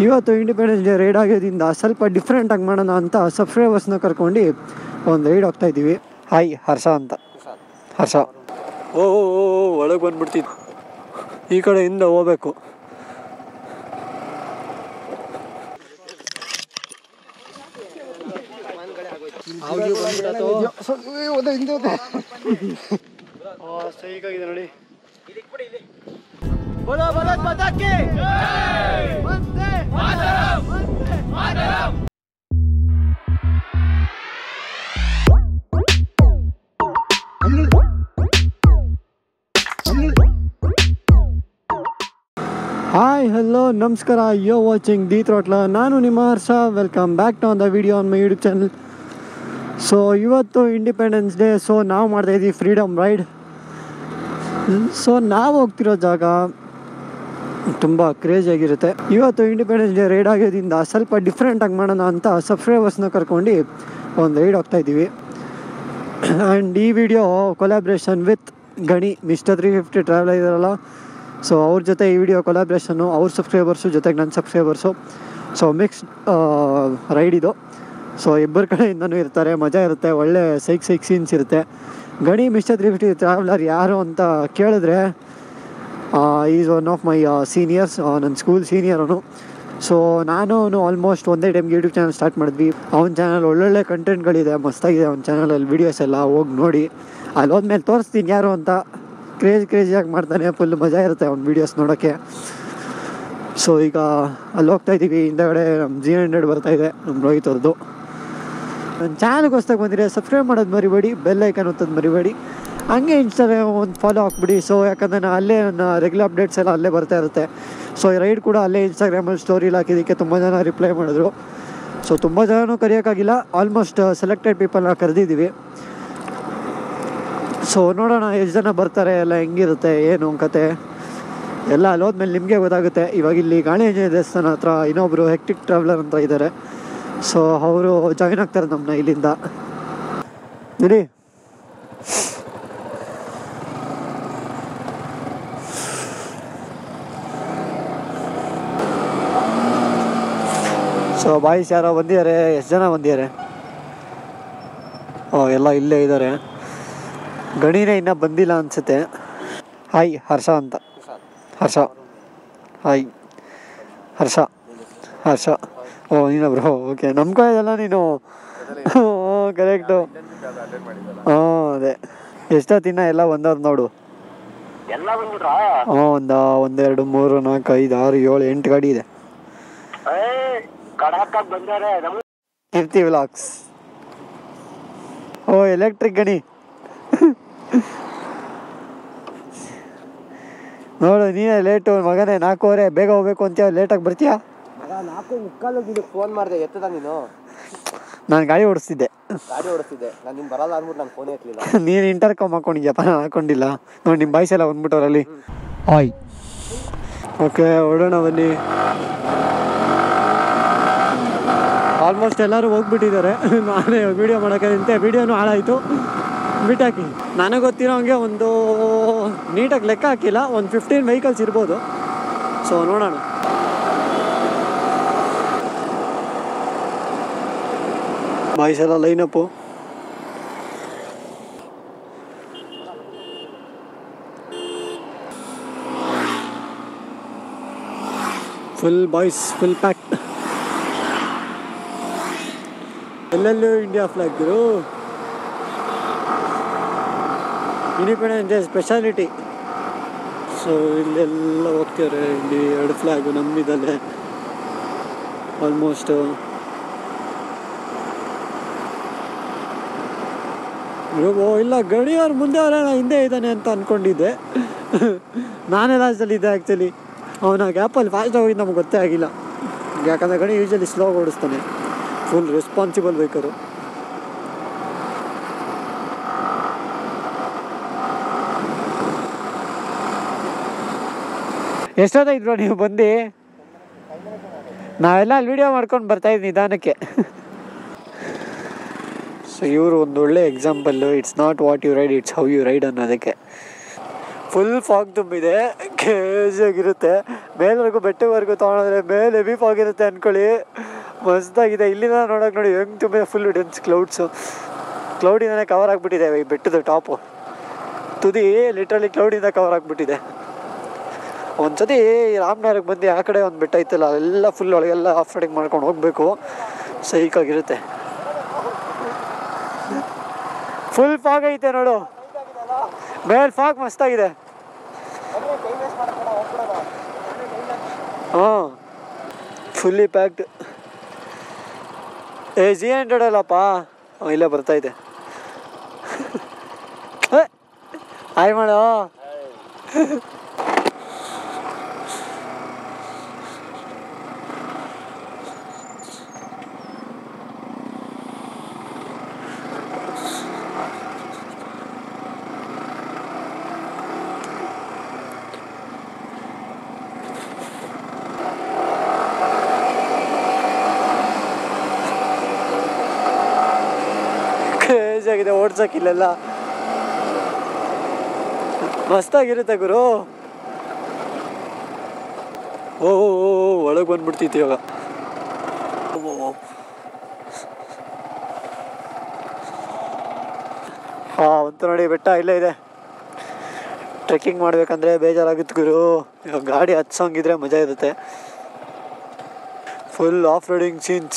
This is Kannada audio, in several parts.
ಇವತ್ತು ಇಂಡಿಪೆಂಡೆನ್ಸ್ ಡೇ ರೈಡ್ ಆಗೋದ್ರಿಂದ ಸ್ವಲ್ಪ ಡಿಫ್ರೆಂಟಾಗಿ ಮಾಡೋಣ ಅಂತ ಸಬ್ಸ್ಕ್ರೈಬರ್ಸ್ನ ಕರ್ಕೊಂಡು ಒಂದು ರೈಡ್ ಹೋಗ್ತಾ ಇದ್ದೀವಿ ಹಾಯ್ ಹರ್ಷ ಅಂತ ಹರ್ಷ ಓ ಒಳಗೆ ಬಂದ್ಬಿಡ್ತಿದ್ದು ಈ ಕಡೆಯಿಂದ ಹೋಗ್ಬೇಕು ಸೈಕಾಗಿದೆ ನೋಡಿ ಹಾಯ್ ಹಲೋ ನಮಸ್ಕಾರ ಯೋ ವಾಚಿಂಗ್ ದಿ ತ್ರೋಟ್ಲ ನಾನು ನಿಮ್ಮ Harsha welcome back to another video on my YouTube channel so ಇವತ್ತು ಇಂಡಿಪೆಂಡೆನ್ಸ್ ಡೇ ಸೊ ನಾವು ಮಾಡ್ತಾ ಇದ್ದೀವಿ ಫ್ರೀಡಮ್ ರೈಡ್ ಸೊ ನಾವು ಹೋಗ್ತಿರೋ ಜಾಗ ತುಂಬ ಕ್ರೇಜಿಯಾಗಿರುತ್ತೆ ಇವತ್ತು ಇಂಡಿಪೆಂಡೆನ್ಸ್ ಡೇ ರೈಡ್ ಆಗೋದ್ರಿಂದ ಸ್ವಲ್ಪ ಡಿಫ್ರೆಂಟಾಗಿ ಮಾಡೋಣ ಅಂತ ಸಬ್ಸ್ಕ್ರೈಬರ್ಸ್ನ ಕರ್ಕೊಂಡು ಒಂದು ರೈಡ್ ಹೋಗ್ತಾ ಇದ್ದೀವಿ ಆ್ಯಂಡ್ ಈ video collaboration with Gani mister three fifty travel ಇದಾರಲ್ಲ ಸೊ ಅವ್ರ ಜೊತೆ ಈ ವಿಡಿಯೋ ಕೊಲಾಬ್ರೇಷನ್ನು ಅವ್ರ ಸಬ್ಸ್ಕ್ರೈಬರ್ಸು ಜೊತೆಗೆ ನನ್ನ ಸಬ್ಸ್ಕ್ರೈಬರ್ಸು ಸೊ ಮಿಕ್ಸ್ ರೈಡ್ ಇದು ಸೊ ಇಬ್ಬರ ಕಡೆಯಿಂದನೂ ಇರ್ತಾರೆ ಮಜಾ ಇರುತ್ತೆ ಒಳ್ಳೆ ಸೈಕ್ ಸೈಕ್ ಸೀನ್ಸ್ ಇರುತ್ತೆ ಗಣಿ ಮಿಸ್ಟರ್ ತ್ರೀ ಫಿಫ್ಟಿ ಟ್ರಾವೆಲರ್ ಯಾರು ಅಂತ ಕೇಳಿದ್ರೆ is one of my seniors ನನ್ನ ಸ್ಕೂಲ್ ಸೀನಿಯರ್ ಅವನು ಸೊ ನಾನು ಅವನು ಆಲ್ಮೋಸ್ಟ್ ಒಂದೇ ಟೈಮ್ಗೆ ಯೂಟ್ಯೂಬ್ ಚಾನಲ್ ಸ್ಟಾರ್ಟ್ ಮಾಡಿದ್ವಿ ಅವ್ನ ಚಾನಲ್ ಒಳ್ಳೊಳ್ಳೆ ಕಂಟೆಂಟ್ಗಳಿದೆ ಮಸ್ತಾಗಿದೆ ಅವ್ನ ಚಾನಲಲ್ಲಿ ವೀಡಿಯೋಸ್ ಎಲ್ಲ ಹೋಗಿ ನೋಡಿ ಅಲ್ಲಿ ಹೋದ್ಮೇಲೆ ತೋರಿಸ್ತೀನಿ ಯಾರು ಅಂತ ಕ್ರೇಜ್ ಕ್ರೇಜಿಯಾಗಿ ಮಾಡ್ತಾನೆ ಫುಲ್ ಮಜಾ ಇರುತ್ತೆ ಅವ್ನ ವೀಡಿಯೋಸ್ ನೋಡೋಕ್ಕೆ ಸೊ ಈಗ ಅಲ್ಲಿ ಹೋಗ್ತಾ ಇದ್ದೀವಿ ಹಿಂದಗಡೆ ನಮ್ಮ ಜಿ ಹಂಡ್ರೆಡ್ ಬರ್ತಾಯಿದೆ ನಮ್ಮ ರೋಹಿತ್ ಅವ್ರದ್ದು ನನ್ನ ಚಾನಲ್ಗೆ ಹೊಸ್ದಾಗಿ ಬಂದಿದೆ ಸಬ್ಸ್ಕ್ರೈಬ್ ಮಾಡೋದು ಮರಿಬೇಡಿ ಬೆಲ್ ಐಕನ್ ಒತ್ತೋದು ಮರಿಬೇಡಿ ಹಂಗೆ ಇನ್ಸ್ಟಾಗ್ರಾಮ್ ಒಂದು ಫಾಲೋ ಹಾಕ್ಬಿಡಿ ಸೊ ಯಾಕಂದರೆ ನಾನು ಅಲ್ಲೇ ನನ್ನ ರೆಗ್ಯುಲರ್ ಅಪ್ಡೇಟ್ಸ್ ಎಲ್ಲ ಅಲ್ಲೇ ಬರ್ತಾ ಇರುತ್ತೆ ಸೊ ಈ ರೈಡ್ ಕೂಡ ಅಲ್ಲೇ ಇನ್ಸ್ಟಾಗ್ರಾಮಲ್ಲಿ ಸ್ಟೋರಿಲಿ ಹಾಕಿದ್ದಕ್ಕೆ ತುಂಬ ಜನ ರಿಪ್ಲೈ ಮಾಡಿದ್ರು ಸೊ ತುಂಬ ಜನನೂ ಕರೆಯೋಕ್ಕಾಗಿಲ್ಲ ಆಲ್ಮೋಸ್ಟ್ ಸೆಲೆಕ್ಟೆಡ್ ಪೀಪಲ್ನ ಕರೆದಿದ್ದೀವಿ ಸೊ ನೋಡೋಣ ಎಷ್ಟು ಜನ ಬರ್ತಾರೆ ಎಲ್ಲ ಹೆಂಗಿರುತ್ತೆ ಏನು ಕತೆ ಎಲ್ಲ ಅಲ್ಲಿ ಹೋದ್ಮೇಲೆ ನಿಮಗೆ ಗೊತ್ತಾಗುತ್ತೆ ಇವಾಗ ಇಲ್ಲಿ ಗಾಳಿ ಆಂಜನೇಯ ದೇವಸ್ಥಾನ ಹತ್ರ ಇನ್ನೊಬ್ಬರು ಹೆಕ್ಟಿಕ್ ಟ್ರಾವೆಲರ್ ಅಂತ ಇದ್ದಾರೆ ಸೊ ಅವರು ಜಾಯಿನ್ ಆಗ್ತಾರೆ ನಮ್ಮನ್ನ ಇಲ್ಲಿಂದ ಇರಿ ಸೊ ಬಾಯ್ಸ್ ಯಾರೋ ಬಂದಿದ್ದಾರೆ ಎಷ್ಟು ಜನ ಬಂದಿದ್ದಾರೆ ಓ ಎಲ್ಲ ಇಲ್ಲೇ ಇದ್ದಾರೆ ಗಣಿನೇ ಇನ್ನೂ ಬಂದಿಲ್ಲ ಅನಿಸುತ್ತೆ ಹಾಯ್ ಹರ್ಷ ಅಂತ ಹರ್ಷ ಹಾಯ್ ಹರ್ಷ ಹರ್ಷ ಓ ನೀನು ಬ್ರೋ ಓಕೆ ನಮ್ಮ ಕಾಯ್ದಲ್ಲ ನೀನು ಕರೆಕ್ಟು ಹ್ಞೂ ಅದೇ ಎಷ್ಟೊತ್ತಿನ ಎಲ್ಲ ಒಂದವ್ರು ನೋಡು ಎಲ್ಲ ಬಂದ್ಬಿಟ್ರಾ ಹ್ಞೂ ಒಂದು ಒಂದೆರಡು ಮೂರು ನಾಲ್ಕು ಐದು ಆರು ಏಳು ಎಂಟು ಗಾಡಿ ಇದೆ ಏ ಕಡಾಕಾಗ್ ಬಂದಾರೆ ನಮ್ ಕೀರ್ತಿ ವ್ಲಾಗ್ಸ್ ಓ ಎಲೆಕ್ಟ್ರಿಕ್ ಗಣಿ ನೋಡು ನೀನೇ ಲೇಟು ಮಗನೇ ನಾಲ್ಕೂವರೆ ಬೇಗ ಹೋಗ್ಬೇಕು ಅಂತೀಯ ಲೇಟಾಗಿ ಬರ್ತೀಯಾ ಮಗ ನಾಲ್ಕು ಮುಕ್ಕಾಲು ನಿನಗೆ ಫೋನ್ ಮಾಡಿದೆ ಎತ್ತದ ನೀನು ನಾನು ಗಾಡಿ ಓಡಿಸ್ತಿದ್ದೆ ಗಾಡಿ ಓಡಿಸ್ತಿದ್ದೆ ನಾನು ನಿನ್ ಬರಲ್ಲ ಅಂದ್ಬಿಟ್ಟು ನಾನು ಫೋನ್ ಎತ್ತಲಿಲ್ಲ ನೀನು ಇಂಟರ್ಕಾಮ್ ಹಾಕೊಂಡಿದ್ಯಪ್ಪ ನಾನು ಹಾಕೊಂಡಿಲ್ಲ ನೋಡಿ ನಿಮ್ಮ ಬಾಯ್ಸ್ ಎಲ್ಲ ಬಂದ್ಬಿಟ್ಟವ್ರಲ್ಲಿ ಆಯ್ ಓಕೆ ಹೊರಡೋಣ ಬನ್ನಿ ಆಲ್ಮೋಸ್ಟ್ ಎಲ್ಲರೂ ಹೋಗ್ಬಿಟ್ಟಿದ್ದಾರೆ ನಾನೇ ವೀಡಿಯೋ ಮಾಡೋಕ್ಕೆ ನಿಂತೆ ವೀಡಿಯೋನು ಹಾಳಾಯಿತು ಬಿಟ್ಟಾಕಿ ನನಗೆ ಗೊತ್ತಿರೋ ಹಂಗೆ ಒಂದು ನೀಟಾಗಿ ಲೆಕ್ಕ ಹಾಕಿಲ್ಲ ಒಂದು ಫಿಫ್ಟೀನ್ ವೆಹಿಕಲ್ಸ್ ಇರ್ಬೋದು ಸೊ ನೋಡೋಣ ಬಾಯ್ಸ್ ಎಲ್ಲ line up full boys full pack ಎಲ್ಲೆಲ್ಲೂ ಇಂಡಿಯಾ ಫ್ಲಾಗ್ ಗುರು ಇಂಡಿಪೆಂಡೆನ್ಸ್ ಡೇ ಸ್ಪೆಷಾಲಿಟಿ ಸೊ ಇಲ್ಲೆಲ್ಲ ಹೋಗ್ತಿದ್ದಾರೆ ಇಲ್ಲಿ ಎರಡು ಫ್ಲ್ಯಾಗು ನಮ್ಮಿದಲ್ಲೇ ಆಲ್ಮೋಸ್ಟ್ ಓ ಇಲ್ಲ ಗಡಿಯವ್ರು ಮುಂದೆ ಅವರ ಹಿಂದೆ ಇದ್ದಾನೆ ಅಂತ ಅಂದ್ಕೊಂಡಿದ್ದೆ ನಾನೇ ಲಾಸ್ಟಲ್ಲಿದ್ದೆ ಆ್ಯಕ್ಚುಲಿ ಅವನ ಗ್ಯಾಪಲ್ಲಿ ಫಾಸ್ಟ್ ಹೋಗಿದ್ದು ನಮ್ಗೆ ಗೊತ್ತೇ ಆಗಿಲ್ಲ ಯಾಕಂದರೆ ಗಣಿ ಯೂಶಲಿ ಸ್ಲೋ ಓಡಿಸ್ತಾನೆ ಫುಲ್ ರೆಸ್ಪಾನ್ಸಿಬಲ್ ಬೇಕಾರು ಎಷ್ಟೊತ್ತಾಯ್ತು ನೀವು ಬಂದು ನಾವೆಲ್ಲ ಅಲ್ಲಿ ವಿಡಿಯೋ ಮಾಡ್ಕೊಂಡು ಬರ್ತಾಯಿದ್ದು ನಿಧಾನಕ್ಕೆ ಸೊ ಇವರು ಒಂದು ಒಳ್ಳೆ example it's not what you ride it's how you ride ಅನ್ನೋದಕ್ಕೆ ಫುಲ್ ಫಾಗ್ ತುಂಬಿದೆ ಕೇಜಾಗಿರುತ್ತೆ ಮೇಲ್ವರೆಗೂ ಬೆಟ್ಟವರೆಗೂ ತೊಗೊಂಡ್ರೆ ಮೇಲೆ ವೀಪ್ ಆಗಿರುತ್ತೆ ಅಂದ್ಕೊಳ್ಳಿ ಮಸ್ತಾಗಿದೆ ಇಲ್ಲಿಂದ ನೋಡೋಕೆ ನೋಡಿ ಹೆಂಗೆ ತುಂಬ ಫುಲ್ ಡೆನ್ಸ್ ಕ್ಲೌಡ್ಸು ಕ್ಲೌಡಿಂದನೇ ಕವರ್ ಆಗಿಬಿಟ್ಟಿದೆ ಈ ಬೆಟ್ಟದ ಟಾಪು ತುದಿ ಲಿಟ್ರಲಿ ಕ್ಲೌಡಿಂದ ಕವರ್ ಆಗಿಬಿಟ್ಟಿದೆ ಒಂದ್ಸತಿ ರಾಮನಗರಕ್ಕೆ ಬಂದು ಆ ಕಡೆ ಒಂದು ಬೆಟ್ಟ ಐತಲ್ಲ ಅಲ್ಲೆಲ್ಲ ಫುಲ್ ಒಳಗೆಲ್ಲ ಆಫ್ ರೈಡಿಂಗ್ ಮಾಡ್ಕೊಂಡು ಹೋಗಬೇಕು ಸೈಕಾಗಿರುತ್ತೆ ಫುಲ್ ಫಾಗ್ ಐತೆ ನೋಡು ಮೇಲ್ ಫಾಗ್ ಮಸ್ತಾಗಿದೆ ಹಾಂ ಫುಲ್ಲಿ ಪ್ಯಾಕ್ಡ್ ಏ ಜಿ ಹಂಡ್ರೆಡ್ ಅಲ್ಲಪ್ಪ ಅವ ಇಲ್ಲೇ ಬರ್ತೈತೆ ಹಾಯ್ ಮಾಡೋ ಕ್ರೇಜ್ ಆಗಿದೆ ಓಡ್ಸಕ್ಕೆ ಇಲ್ಲೆಲ್ಲ ಮಸ್ತಾಗಿರುತ್ತೆ ಗುರು ಓ ಒಳಗೆ ಬಂದ್ಬಿಡ್ತಿತ್ತು ಇವಾಗ ಹಾಂ ಅಂತ ನೋಡಿ ಬೆಟ್ಟ ಇಲ್ಲೇ ಇದೆ ಟ್ರೆಕ್ಕಿಂಗ್ ಮಾಡ್ಬೇಕಂದ್ರೆ ಬೇಜಾರಾಗುತ್ತೆ ಗುರು ಇವಾಗ ಗಾಡಿ ಹತ್ಸಂಗಿದ್ರೆ ಮಜಾ ಇರುತ್ತೆ ಫುಲ್ ಆಫ್ ರೋಡಿಂಗ್ ಸೀನ್ಸ್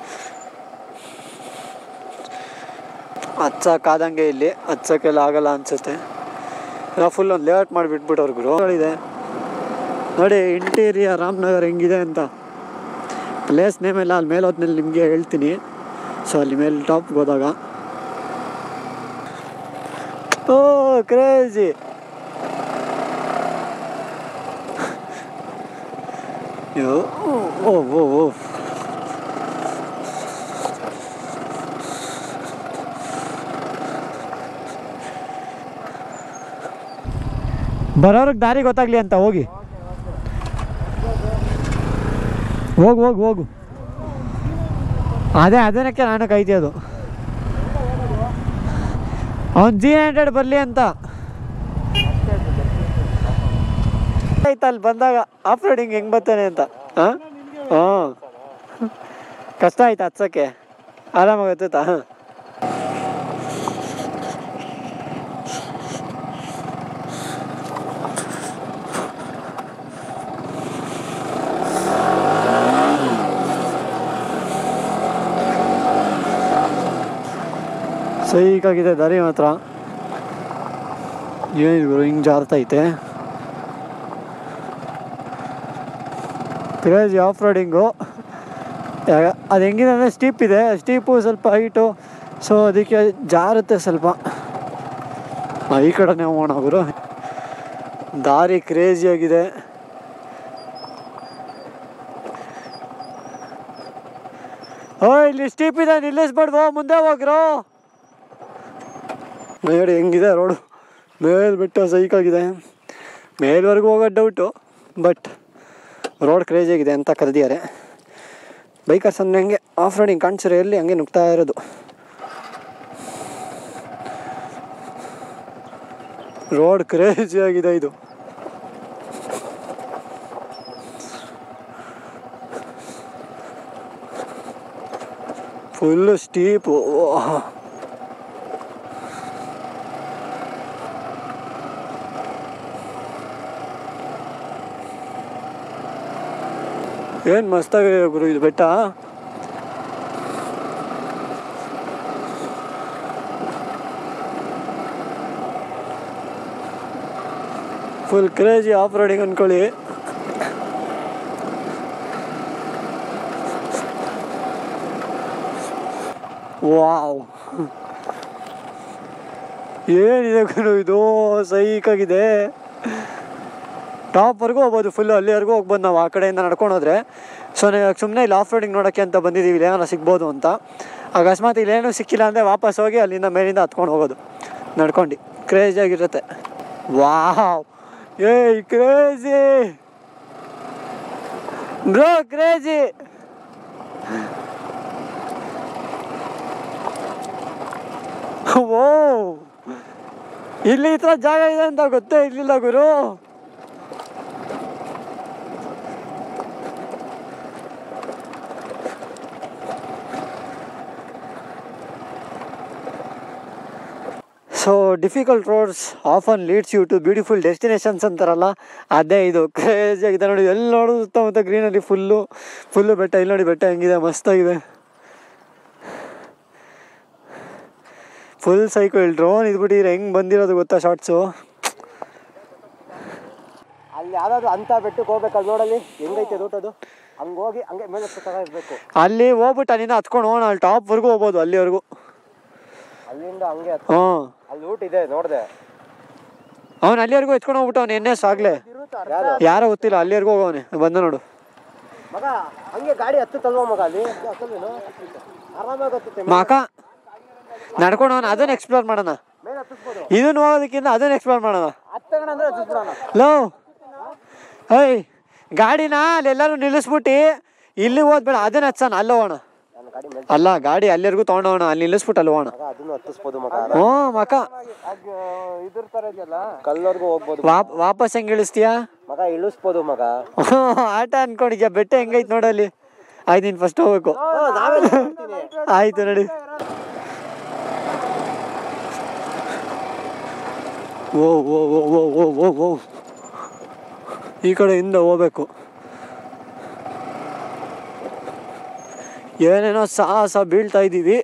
ಹಚ್ಚಕ್ಕಾದಂಗೆ ಇಲ್ಲಿ ಹಚ್ಚಕ್ಕೆಲ್ಲ ಆಗಲ್ಲ ಅನ್ಸುತ್ತೆ ನಾವು ಫುಲ್ ಒಂದು ಲೇಔಟ್ ಮಾಡಿಬಿಟ್ಬಿಟ್ಟವ್ರು ಗುರು ಇದೆ ನೋಡಿ ಇಂಟೀರಿಯರ್ ರಾಮನಗರ್ ಹೆಂಗಿದೆ ಅಂತ ಪ್ಲೇಸ್ ನೇಮ್ ಎಲ್ಲ ಅಲ್ಲಿ ಮೇಲೆ ಹೋದ್ಮೇಲೆ ನಿಮಗೆ ಹೇಳ್ತೀನಿ ಸೊ ಅಲ್ಲಿ ಮೇಲೆ ಟಾಪ್ಗೆ ಹೋದಾಗ ಓ ಕ್ರೇಜಿ ಓ ಓ ಓ ಬರೋರಿಗೆ ದಾರಿ ಗೊತ್ತಾಗ್ಲಿ ಅಂತ ಹೋಗಿ ಹೋಗು ಹೋಗು ಹೋಗು ಅದೇ ಅದನ್ನಕ್ಕೆ ನಾನು ಕಾಯ್ತಿಯೋದು ಅವ್ನು ಜಿ ಹಂಡ್ರೆಡ್ ಬರಲಿ ಅಂತ ಆಯ್ತು ಅಲ್ಲಿ ಬಂದಾಗ ಆಫ್ ರೋಡಿಂಗ್ ಹೆಂಗೆ ಬರ್ತಾನೆ ಅಂತ ಹಾಂ ಹಾಂ ಕಷ್ಟ ಆಯ್ತು ಹಚ್ಚಕ್ಕೆ ಆರಾಮಾಗತ್ತಾ ಹಾಂ ಸೈಕಾಗಿದೆ ದಾರಿ ಮಾತ್ರ ಏನು ಗುರು ಹಿಂಗೆ ಜಾರ್ತೈತೆ ಕ್ರೇಜಿ ಆಫ್ ರೋಡಿಂಗು ಅದು ಹೆಂಗಿದೆ ಅಂದರೆ ಸ್ಟೀಪ್ ಇದೆ ಸ್ಟೀಪು ಸ್ವಲ್ಪ ಹೈಟು ಸೊ ಅದಕ್ಕೆ ಜಾರುತ್ತೆ ಸ್ವಲ್ಪ ಆ, ಈ ಕಡೆನೇ ಹೋಗೋಣ ಗುರು ದಾರಿ ಕ್ರೇಜಿಯಾಗಿದೆ ಓ ಇಲ್ಲಿ ಸ್ಟೀಪ್ ಇದೆ ನಿಲ್ಲಿಸ್ಬಾರ್ದು ಮುಂದೆ ಹೋಗ್ರೋ ನೋಡಿ ಹೆಂಗಿದೆ ರೋಡು ಮೇಲ್ ಬಿಟ್ಟು ಸೈಕಾಗಿದೆ ಮೇಲ್ವರೆಗೂ ಹೋಗೋದು ಡೌಟು ಬಟ್ ರೋಡ್ ಕ್ರೇಜ್ ಆಗಿದೆ ಅಂತ ಕರೆದಿದ್ದಾರೆ ಬೈಕರ್ಸ್ ಅಂದರೆ ಹಂಗೆ ಆಫ್ ರೋಡಿಂಗ್ ಕಾಣಿಸಿರೋ ಎಲ್ಲಿ ಹಂಗೆ ನುಗ್ತಾ ಇರೋದು ರೋಡ್ ಕ್ರೇಜಿ ಆಗಿದೆ ಇದು ಫುಲ್ಲು ಸ್ಟೀಪು ಏನು ಮಸ್ತಾಗಿದೆ ಗುರು ಇದು ಬೆಟ್ಟ ಫುಲ್ ಕ್ರೇಜಿ ಆಫ್ ರೋಡಿಂಗ್ ಅನ್ಕೊಳ್ಳಿ ವಾವ್ ಏನಿದೆ ಗುರು ಇದು ಸೈಕಾಗಿದೆ ಟಾಪ್ವರೆಗೂ ಹೋಗ್ಬೋದು ಫುಲ್ಲು ಅಲ್ಲಿವರೆಗೂ ಹೋಗ್ಬೋದು ನಾವು ಆ ಕಡೆಯಿಂದ ನಡ್ಕೊಂಡು ಹೋದ್ರೆ ಸೊ ನೀವು ಸುಮ್ಮನೆ ಇಲ್ಲಿ ಆಫ್ ರೋಡಿಂಗ್ ನೋಡೋಕ್ಕೆ ಅಂತ ಬಂದಿದ್ದೀವಿ ಇಲ್ಲಿ ಏನಾರ ಸಿಗ್ಬೋದು ಅಂತ ಅಕಸ್ಮಾತ್ ಇಲ್ಲೇನೂ ಸಿಕ್ಕಿಲ್ಲ ಅಂದರೆ ವಾಪಸ್ ಹೋಗಿ ಅಲ್ಲಿಂದ ಮೇಲಿಂದ ಹತ್ಕೊಂಡು ಹೋಗೋದು ನಡ್ಕೊಂಡು ಕ್ರೇಜಿ ಆಗಿರುತ್ತೆ ವಾವ್ ಏಯ್ ಕ್ರೇಜಿ ಬ್ರೋ ಕ್ರೇಜಿ ಓ ಇಲ್ಲಿ ಈ ಥರ ಜಾಗ ಇದೆ ಅಂತ ಗೊತ್ತೇ ಇರಲಿಲ್ಲ ಗುರು so difficult roads often leads you to beautiful destinations ಅಂತಾರಲ್ಲ ಅದೇ ಇದು ಕ್ರೇಜಿ ಆಗಿದೆ ನೋಡಿ ಎಲ್ಲಿ ನೋಡೋದು ಸುತ್ತಮುತ್ತ ಗ್ರೀನರಿ ಫುಲ್ಲು ಫುಲ್ಲು ಬೆಟ್ಟ ಇಲ್ಲಿ ನೋಡಿ ಬೆಟ್ಟ ಹೆಂಗಿದೆ ಮಸ್ತಾಗಿದೆ ಫುಲ್ ಸೈಕಲ್ ಇಲ್ಲಿ ಡ್ರೋನ್ ಇದ್ಬಿಟ್ಟಿದ್ರೆ ಹೆಂಗೆ ಬಂದಿರೋದು ಗೊತ್ತಾ ಶಾರ್ಟ್ಸು ಅಲ್ಲಿ ಯಾವ್ದಾದ್ರು ಅಂತ ಬೆಟ್ಟಕ್ಕೆ ಹೋಗ್ಬೇಕಲ್ಲಿ ನೋಡಲ್ಲಿ ಹೆಂಗೈತೆ ರೂಟ್ ಅದು ಹಂಗೆ ಹೋಗಿ ಹಂಗೆ ಮೇಲೆ ಸುತ್ತ ಇರ್ಬೇಕು ಅಲ್ಲಿ ಹೋಗ್ಬಿಟ್ಟು ಅಲ್ಲಿಂದ ಹತ್ಕೊಂಡು ಹೋಗೋಣ ಅಲ್ಲಿ ಟಾಪ್ವರೆಗೂ ಹೋಗ್ಬೋದು ಅಲ್ಲಿವರೆಗೂ ಅಲ್ಲಿಂದ ಹಂಗೆ ಹತ್ತು- ಹ್ಞೂ ಅಲ್ಲಿ ರೂಟ್ ಇದೆ ನೋಡಿದೆ ಅವ್ನು ಅಲ್ಲಿವರೆಗೂ ಎತ್ಕೊಂಡು ಹೋಗ್ಬಿಟ್ಟು ಅವ್ನು ಎಣ್ಣೆ ಸಾಗ್ಲೆ ಯಾರು ಯಾರೋ ಗೊತ್ತಿಲ್ಲ ಅಲ್ಲಿವರೆಗೂ ಹೋಗೋನೆ ಬಂದ ನೋಡು ಮಗ ಹಂಗೆ ಗಾಡಿ ಹತ್ತುತ್ತಲ್ವ ಮಗ ಅಲ್ಲಿ ಹತ್ತಲ್ವೇನು ಆರಾಮಾಗಿ ಹತ್ತುತ್ತೆ ಮಾಕ ನಡ್ಕೊಂಡು ಹೋಗೋಣ ಅದನ್ನ ಎಕ್ಸ್ಪ್ಲೋರ್ ಮಾಡೋಣ ಮೇಲೆ ಹತ್ತಿಸ್ಬೋದು ಇದನ್ನ ಹೋಗೋದಕ್ಕಿಂತ ಅದನ್ನ ಎಕ್ಸ್ಪ್ಲೋರ್ ಮಾಡೋಣ ಹತ್ತಗಣ ಅಂದ್ರೆ ಹತ್ತಿಸ್ಬಿಡೋಣ ಲೋ ಏಯ್ ಗಾಡಿನ ಅಲ್ಲೆಲ್ಲರೂ ನಿಲ್ಲಿಸ್ಬಿಟ್ಟು ಇಲ್ಲಿ ಹೋದ್ಬೇಡ ಅದನ್ನ ಹಚ್ಚೋಣ ಅಲ್ಲಿ ಹೋಗೋಣ ನನ್ನ ಗಾಡಿ ಮೇಲೆ ಅಲ್ಲ ಗಾಡಿ ಅಲ್ಲಿವರೆಗೂ ತೊಗೊಂಡೋಗೋಣ ಅಲ್ಲಿ ನಿಲ್ಲಿಸ್ಬಿಟ್ಟು ಅಲ್ಲಿ ಹೋಗೋಣ ಮಗ ಅದನ್ನು ಹತ್ತಿಸ್ಬೋದು ಮಗ ಹ್ಞೂ ಮಕ ಇದ್ರ ತರ ಇದೆಯಲ್ಲ ಕಲ್ಲವರೆಗೂ ಹೋಗ್ಬೋದು ವಾಪ್ ವಾಪಸ್ ಹೆಂಗೆ ಇಳಿಸ್ತೀಯಾ ಮಗ ಇಳಿಸ್ಬೋದು ಮಗ ಆಟ ಅನ್ಕೊಂಡಿದ್ಯಾ ಬೆಟ್ಟ ಹೆಂಗೈತೆ ನೋಡಲ್ಲಿ ಆಯ್ತು ನೀನು ಫಸ್ಟ್ ಹೋಗ್ಬೇಕು ನಾವೇ ಆಯ್ತು ನಡಿ ಓ ಓ ಓ ಓ ಓ ಓ ಓ ಈ ಕಡೆಯಿಂದ ಹೋಗ್ಬೇಕು ಏನೇನೋ ಸಾಹಸ ಬೀಳ್ತಾ ಇದ್ದೀವಿ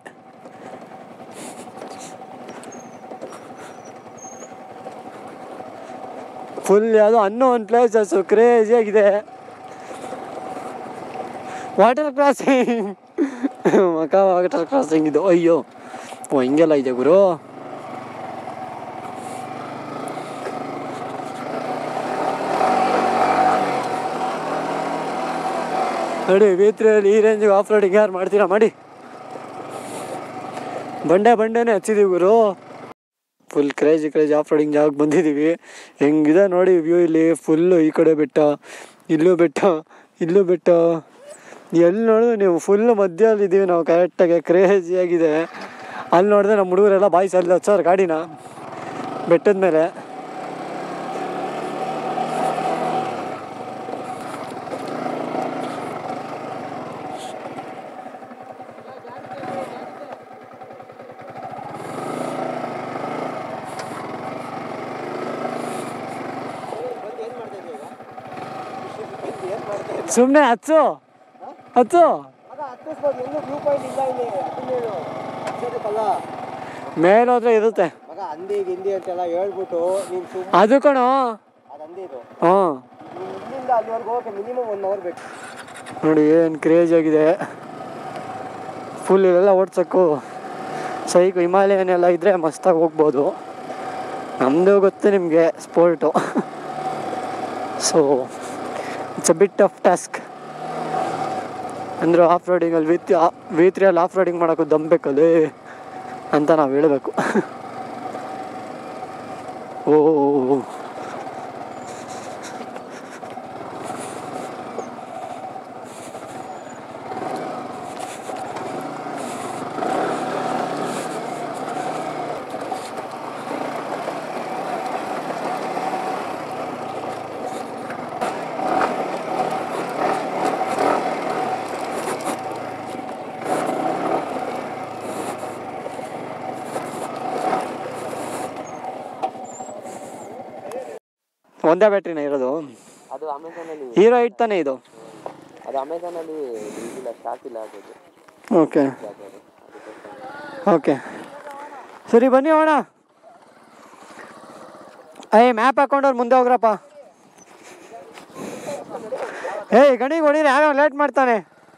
ಫುಲ್ ಯಾವುದೋ ಅನ್ನೋ ಒಂದು ಪ್ಲೇಸಸ್ಸು ಕ್ರೇಜಿಯಾಗಿದೆ ವಾಟರ್ ಕ್ರಾಸಿಂಗ್ ಮಕ ವಾಟರ್ ಕ್ರಾಸಿಂಗ್ ಇದು ಅಯ್ಯೋ ಓ ಹಿಂಗೆಲ್ಲ ಇದೆ ಗುರು ನೋಡಿ ವೀತ್ರಿಯಲ್ಲಿ ಈ ರೇಂಜಿಗೆ ಆಫ್ ರೋಡಿಂಗ್ ಯಾರು ಮಾಡ್ತೀರಾ ಮಾಡಿ ಬಂಡೆ ಬಂಡೆನೇ ಹಚ್ಚಿದೀವಿ ಗುರು full crazy crazy off roading ಜಾಗಕ್ಕೆ ಬಂದಿದ್ದೀವಿ ಹೆಂಗಿದೆ ನೋಡಿ ವ್ಯೂ ಇಲ್ಲಿ ಫುಲ್ಲು ಈ ಕಡೆ ಬೆಟ್ಟ ಇಲ್ಲೂ ಬೆಟ್ಟ ಇಲ್ಲೂ ಬೆಟ್ಟ ಎಲ್ಲಿ ನೋಡಿದ್ರು ನೀವು ಫುಲ್ ಮಧ್ಯದಲ್ಲಿ ಇದ್ದೀವಿ ನಾವು ಕರೆಕ್ಟಾಗಿ ಕ್ರೇಜಿಯಾಗಿದೆ ಅಲ್ಲಿ ನೋಡಿದ್ರೆ ನಮ್ಮ ಹುಡುಗರೆಲ್ಲ ಬಾಯ್ಸ್ ಅಲ್ಲಿ ಹಚ್ಚೋರು ಗಾಡಿನ ಬೆಟ್ಟದ ಮೇಲೆ ಸುಮ್ಮನೆ ಹಚ್ಚು ಹಚ್ಚು ಮಗ ಹತ್ತಿಸ್ಬೋದು ಎಲ್ಲೂ ವ್ಯೂ ಪಾಯಿಂಟ್ ಇಲ್ಲ ಇಲ್ಲಿ ಅದನ್ನೇನು ಹಚ್ಚೋದಕ್ಕಲ್ಲ ಮೇಲೋದ್ರೆ ಇರುತ್ತೆ ಮಗ ಅಂದಿ ಗಿಂದಿ ಅಂತೆಲ್ಲ ಹೇಳ್ಬಿಟ್ಟು ನೀನು ಸುಮ್ಮನೆ ಅದು ಕಣೋ ಅದು ಅಂದಿ ಇದು ಹ್ಞೂ ನೀನು ಇಲ್ಲಿಂದ ಅಲ್ಲಿವರೆಗೆ ಹೋಗಕ್ಕೆ ಮಿನಿಮಮ್ ಒನ್ ಅವರ್ ಬೇಕು ನೋಡಿ ಏನು ಕ್ರೇಜ್ ಆಗಿದೆ ಫುಲ್ ಇವೆಲ್ಲ ಓಡ್ಸೋಕ್ಕೂ ಸೈಕ್ ಹಿಮಾಲಯನ್ ಎಲ್ಲ ಇದ್ದರೆ ಮಸ್ತಾಗಿ ಹೋಗ್ಬೋದು ನಮ್ಮದು ಗೊತ್ತು ನಿಮಗೆ sport so it's a bit of task ಅಂದರೆ ಆಫ್ ರೋಡಿಂಗಲ್ಲಿ ವಿತ್ ವಿ ತ್ರೀಯಲ್ಲಿ ಆಫ್ ರೋಡಿಂಗ್ ಮಾಡೋಕ್ಕೂ ದಮ್ ಬೇಕಲ್ಲಿ ಅಂತ ನಾವು ಹೇಳಬೇಕು ಓ ಒಂದೇ ಬ್ಯಾಟ್ರಿನ ಇರೋದು ಅದು ಅಮೆಝಾನಲ್ಲಿ ಹೀರೋ ಏಟ್ ತಾನೇ ಇದು ಅದು ಅಮೆಝಾನಲ್ಲಿ ಇದಿಲ್ಲ ಸ್ಟಾಕ್ ಇಲ್ಲ ಅದು ಓಕೆ ಓಕೆ ಸರಿ ಬನ್ನಿ ಹೋಣ ಏಯ್ ಮ್ಯಾಪ್ ಹಾಕೊಂಡವ್ರು ಮುಂದೆ ಹೋಗ್ರಪ್ಪ ಏಯ್ ಗಣಿಗೆ ಹೊಡೀರಿ ಯಾರೋ ಲೇಟ್ ಮಾಡ್ತಾನೆ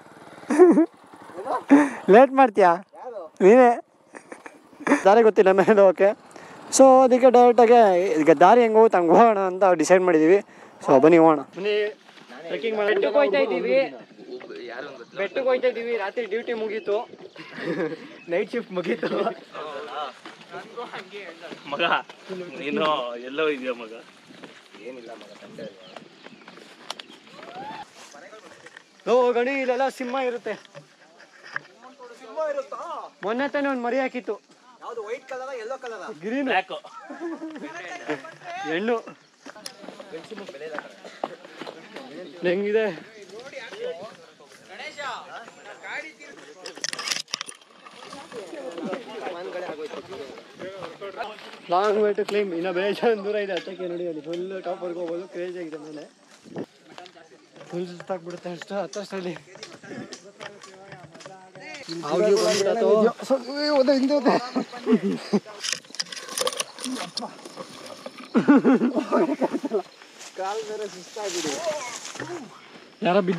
ಲೇಟ್ ಮಾಡ್ತೀಯಾ ನೀನೇ ದಾರಿ ಗೊತ್ತಿಲ್ಲ ಮೇಲೆ ಓಕೆ ಸೊ ಅದಕ್ಕೆ ಡೈರೆಕ್ಟಾಗಿ ಈಗ ದಾರಿ ಹೆಂಗೆ ಹೋಗುತ್ತೆ ಹಂಗೆ ಹೋಗೋಣ ಅಂತ ಡಿಸೈಡ್ ಮಾಡಿದ್ದೀವಿ ಸೊ ಬನ್ನಿ ಹೋಗೋಣ ಬನ್ನಿ ಟ್ರೆಕ್ಕಿಂಗ್ ಬೆಟ್ಟಕ್ಕೆ ಹೋಗ್ತಾ ಇದ್ದೀವಿ ಬೆಟ್ಟಕ್ಕೆ ಹೋಗ್ತಾ ಇದ್ದೀವಿ ರಾತ್ರಿ ಡ್ಯೂಟಿ ಮುಗೀತು ನೈಟ್ ಶಿಫ್ಟ್ ಮುಗೀತು ಮಗ ನೀನು ಎಲ್ಲೋ ಇದೆಯಾ ಮಗ ಓ ಗಣಿ ಇಲ್ಲೆಲ್ಲ ಸಿಂಹ ಇರುತ್ತೆ ಮೊನ್ನೆ ತಾನೇ ಒಂದು ಮರಿ ಹಾಕಿತ್ತು ಯಾವುದು white colour yellow colour green black ಹೆಣ್ಣು ಹೆಂಗಿದೆ ಲಾಂಗ್ ವೇ ಟು ಕ್ಲೈಮ್ ಇನ್ನು ಬೇಜಾನ್ ದೂರ ಇದೆ ಹತ್ತಕ್ಕೆ ನೋಡಿ ಅಲ್ಲಿ ಫುಲ್ ಟಾಪರ್ಗೆ ಹೋಗ್ಬೋದು ಕ್ರೇಜ್ ಆಗಿದೆ ಮೇಲೆ ಫುಲ್ ಸುತ್ತಾಕ್ಬಿಡುತ್ತೆ ಅಷ್ಟು ಹತ್ತಷ್ಟರಲ್ಲಿ ಕಾಲ್ ಬೇರೆ ಸುಸ್ತಾಗಿದೆ ಯಾರ ಬಿದ್ದ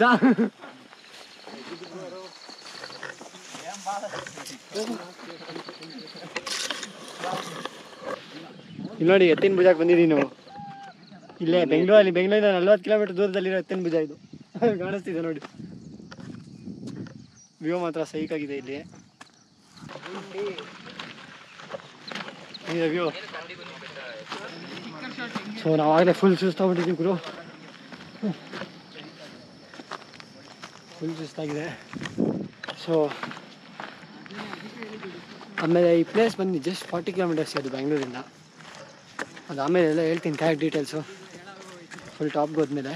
ಇಲ್ಲಿ ನೋಡಿ ಎತ್ತಿನ ಭುಜಕ್ಕೆ ಬಂದಿದ್ದೀವಿ ನಾವು ಇಲ್ಲೇ ಬೆಂಗಳೂರಲ್ಲಿ ಬೆಂಗಳೂರಿಂದ ನಲ್ವತ್ತು ಕಿಲೋಮೀಟರ್ ದೂರದಲ್ಲಿರೋ ಎತ್ತಿನ ಭುಜ ಇದು ಕಾಣಿಸ್ತಿದೆ ನೋಡಿ ವ್ಯೂ ಮಾತ್ರ ಸೈಕ್ ಆಗಿದೆ ಇಲ್ಲಿ ಇದೆ ವ್ಯೂ ಸೊ ನಾವಾಗಲೇ ಫುಲ್ ಸುಸ್ತಾಗ್ಬಿಟ್ಟಿದ್ದೀವಿ ಗುರು ಫುಲ್ ಸುಸ್ತಾಗಿದೆ ಸೊ ಆಮೇಲೆ ಈ ಪ್ಲೇಸ್ ಬಂದು ಜಸ್ಟ್ ಫಾರ್ಟಿ ಕಿಲೋಮೀಟರ್ಸ್ ಅದು ಬೆಂಗಳೂರಿಂದ ಅದು ಆಮೇಲೆ ಎಲ್ಲ ಹೇಳ್ತೀನಿ ಕರೆಕ್ಟ್ ಡೀಟೇಲ್ಸು ಫುಲ್ ಟಾಪ್ಗೆ ಹೋದ್ಮೇಲೆ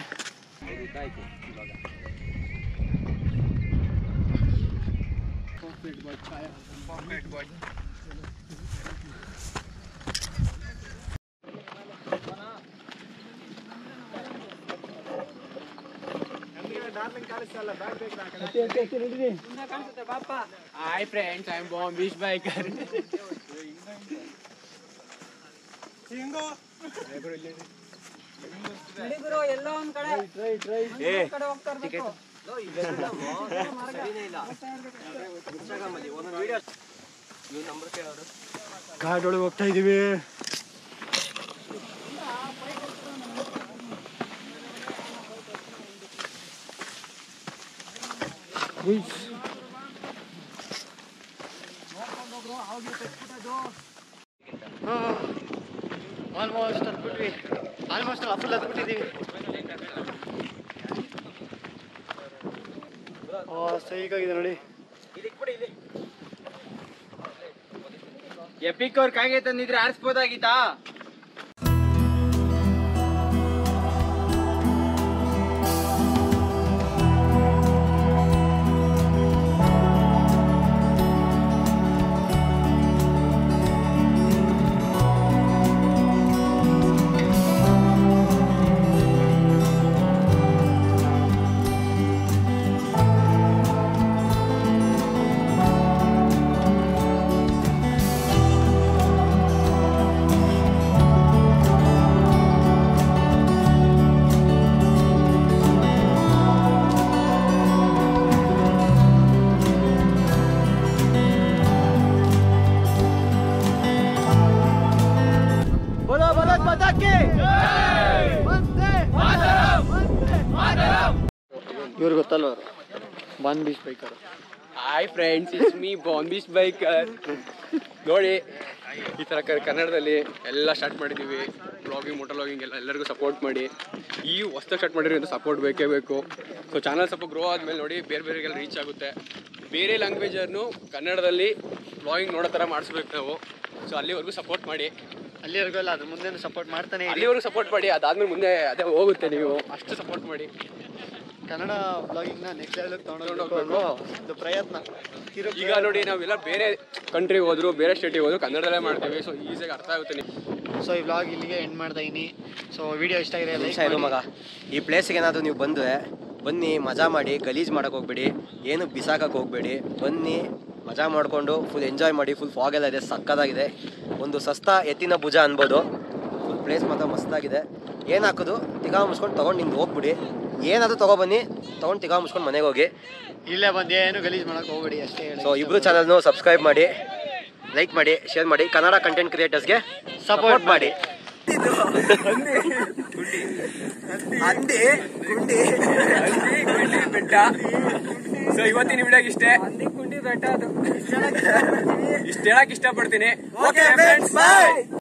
hi friends I am Bombish biker ghat ಒಳಗೆ ಹೋಗ್ತಾ ಇದ್ದೀವಿ ಆಲ್ಮೋಸ್ಟ್ ಹತ್ಬಿಟ್ವಿ ಆಲ್ಮೋಸ್ಟ್ ಫುಲ್ ಹತ್ಬಿಟ್ಟಿದ್ದೀವಿ ಸೈಕಾಗಿದೆ ನೋಡಿ ಎಪಿಕ್ ಅವ್ರ ಕಾಗೆ ತಂದಿದ್ರೆ ಆರಿಸ್ಬೋದಾಗಿತ್ತಾ ಇವ್ರು ಗೊತ್ತಲ್ವ ಅವರು ಬಾನ್ ಬೀಚ್ biker hi friends it's me Bombish biker ನೋಡಿ ಈ ಥರ ಕ- ಕನ್ನಡದಲ್ಲಿ ಎಲ್ಲ ಸ್ಟಾರ್ಟ್ ಮಾಡಿದ್ದೀವಿ ಬ್ಲಾಗಿಂಗ್ ಮೋಟರ್ ಬ್ಲಾಗಿಂಗ್ ಎಲ್ಲ ಎಲ್ಲರಿಗೂ ಸಪೋರ್ಟ್ ಮಾಡಿ ಈ ಹೊಸ್ದಾಗಿ ಸ್ಟಾರ್ಟ್ ಮಾಡಿರೋದು ಸಪೋರ್ಟ್ ಬೇಕೇ ಬೇಕು ಸೊ ಚಾನಲ್ ಸ್ವಲ್ಪ ಗ್ರೋ ಆದಮೇಲೆ ನೋಡಿ ಬೇರೆ ಬೇರೆಗೆಲ್ಲ ರೀಚ್ ಆಗುತ್ತೆ ಬೇರೆ ಲ್ಯಾಂಗ್ವೇಜನ್ನು ಕನ್ನಡದಲ್ಲಿ ಬ್ಲಾಗಿಂಗ್ ನೋಡೋ ಥರ ಮಾಡಿಸ್ಬೇಕು ನಾವು ಸೊ ಅಲ್ಲಿವರೆಗೂ ಸಪೋರ್ಟ್ ಮಾಡಿ ಅಲ್ಲಿವರೆಗೂ ಅಲ್ಲ ಅದ್ರ ಮುಂದೆ ಸಪೋರ್ಟ್ ಮಾಡ್ತಾನೆ ಇರಿ. ಅಲ್ಲಿವರೆಗೂ ಸಪೋರ್ಟ್ ಮಾಡಿ ಅದಾದ್ಮೇಲೆ ಮುಂದೆ ಅದೇ ಹೋಗುತ್ತೆ ನೀವು ಅಷ್ಟು ಸಪೋರ್ಟ್ ಮಾಡಿ ಕನ್ನಡ ಬ್ಲಾಗಿಂಗ್ನ ನೆಕ್ಸ್ಟ್ ಲೆವೆಲ್ಗೆ ತಗೊಂಡು ತೊಗೊಂಡು ಇದು ಪ್ರಯತ್ನ ಕಿರು ಈಗ ನೋಡಿ ನಾವೆಲ್ಲ ಬೇರೆ ಕಂಟ್ರಿಗೆ ಹೋದ್ರು ಬೇರೆ ಸ್ಟೇಟಿಗೆ ಹೋದ್ರು ಕನ್ನಡದಲ್ಲೇ ಮಾಡ್ತೀವಿ ಸೊ ಈಸಿಯಾಗಿ ಅರ್ಥ ಆಗುತ್ತೆ ನಿಮ್ಗೆ ಸೊ ಈ ಬ್ಲಾಗ್ ಇಲ್ಲಿಗೆ ಎಂಡ್ ಮಾಡ್ತಾ ಇದೀನಿ ಸೊ ವಿಡಿಯೋ ಇಷ್ಟ ಆಗಿದೆ ನಿಮಿಷ ಲೈಕ್ ಇರು ಮಗ ಈ ಪ್ಲೇಸಿಗೆ ಏನಾದರೂ ನೀವು ಬಂದರೆ ಬನ್ನಿ ಮಜಾ ಮಾಡಿ ಗಲೀಜು ಮಾಡಕ್ಕೆ ಹೋಗ್ಬೇಡಿ ಏನು ಬಿಸಾಕಕ್ಕೆ ಹೋಗ್ಬೇಡಿ ಬನ್ನಿ ಮಜಾ ಮಾಡಿಕೊಂಡು ಫುಲ್ ಎಂಜಾಯ್ ಮಾಡಿ ಫುಲ್ ಫಾಗ್ ಎಲ್ಲ ಇದೆ ಸಕ್ಕದಾಗಿದೆ ಒಂದು ಸಸ್ತಾ ಎತ್ತಿನ ಭುಜ ಅನ್ಬೋದು ಫುಲ್ ಪ್ಲೇಸ್ ಮಾತ್ರ ಮಸ್ತಾಗಿದೆ ಏನು ಹಾಕೋದು ತಿಗಾ ಮುಸ್ಕೊಂಡು ತೊಗೊಂಡು ನಿಮ್ಗೆ ಹೋಗ್ಬಿಡಿ ಏನಾದರೂ ತೊಗೊಬನ್ನಿ ತೊಗೊಂಡು ತಿಗಾ ಮುಸ್ಕೊಂಡು ಮನೆಗೆ ಹೋಗಿ ಇಲ್ಲೇ ಬಂದು ಏನು ಗಲೀಜ್ ಮಾಡಕ್ ಹೋಗ್ಬೇಡಿ ಅಷ್ಟೇ ಹೇಳಿ ಸೊ ಇಬ್ಬರು ಚಾನಲ್ನು ಸಬ್ಸ್ಕ್ರೈಬ್ ಮಾಡಿ ಲೈಕ್ ಮಾಡಿ ಶೇರ್ ಮಾಡಿ ಕನ್ನಡ ಕಂಟೆಂಟ್ ಕ್ರಿಯೇಟರ್ಸ್ಗೆ ಸಪೋರ್ಟ್ ಮಾಡಿ ಬೆಟ್ಟ ಸೊ ಇವತ್ತಿನ ವಿಡಿಯೋಗೆ ಇಷ್ಟೇ ಇಷ್ಟ ಹೇಳಕ್ ಇಷ್ಟಪಡ್ತೀನಿ ಓಕೆ ಫ್ರೆಂಡ್ಸ್ ಬಾಯ್